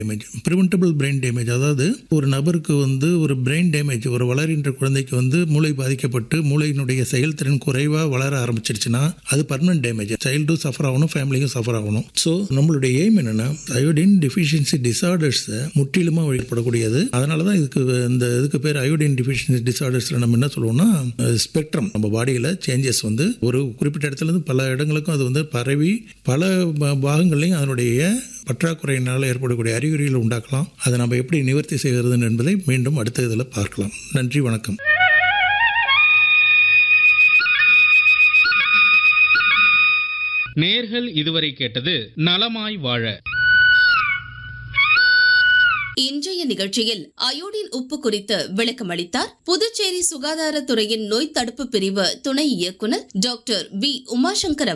damage preventable brain damage அதாவது ஒரு நபருக்கு வந்து ஒரு பிரெயின் டேமேஜ் ஒரு வளர்கின்ற குழந்தைக்கு வந்து மூளை பாதிக்கப்பட்டு மூளையினுடைய செயல்திறன் குறைவாக வளர ஆரம்பிச்சிருச்சுன்னா அது பர்மனன்ட் டேமேஜ் சைல்டும் சஃபர் ஆகணும் ஃபேமிலியும் சஃபர் ஆகணும் ஸோ நம்மளுடைய எய்ம் என்னன்னா அயோடின் டெஃபிஷியன்சி டிசார்டர்ஸை முற்றிலுமாக வழிபடக்கூடியது அதனால தான் இதுக்கு இந்த இதுக்கு பேர் அயோடின் டெஃபிஷியன்சி டிசார்டர்ஸில் நம்ம என்ன சொல்லுவோம்னா ஸ்பெக்ட்ரம் நம்ம பாடியில் சேஞ்சஸ் வந்து ஒரு குறிப்பிட்ட இடத்துல இருந்து பல இடங்களுக்கும் அது வந்து பரவி பல ப- பாகங்கள்லையும் அதனுடைய பற்றாக்குறையினால் ஏற்படக்கூடிய அறிகுறிகளை உண்டாக்கலாம் அதை நம்ம எப்படி நிவர்த்தி செய்கிறது என்பதை மீண்டும் அடுத்த இதில் பார்க்கலாம் நன்றி வணக்கம் நேர்கள் இதுவரை கேட்டது நலமாய் வாழ இன்றைய நிகழ்ச்சியில் அயோடின் உப்பு குறித்து விளக்கமளித்தார் புதுச்சேரி சுகாதாரத்துறையின் நோய் தடுப்பு பிரிவு துணை இயக்குனர் டாக்டர் வி உமாசங்கர்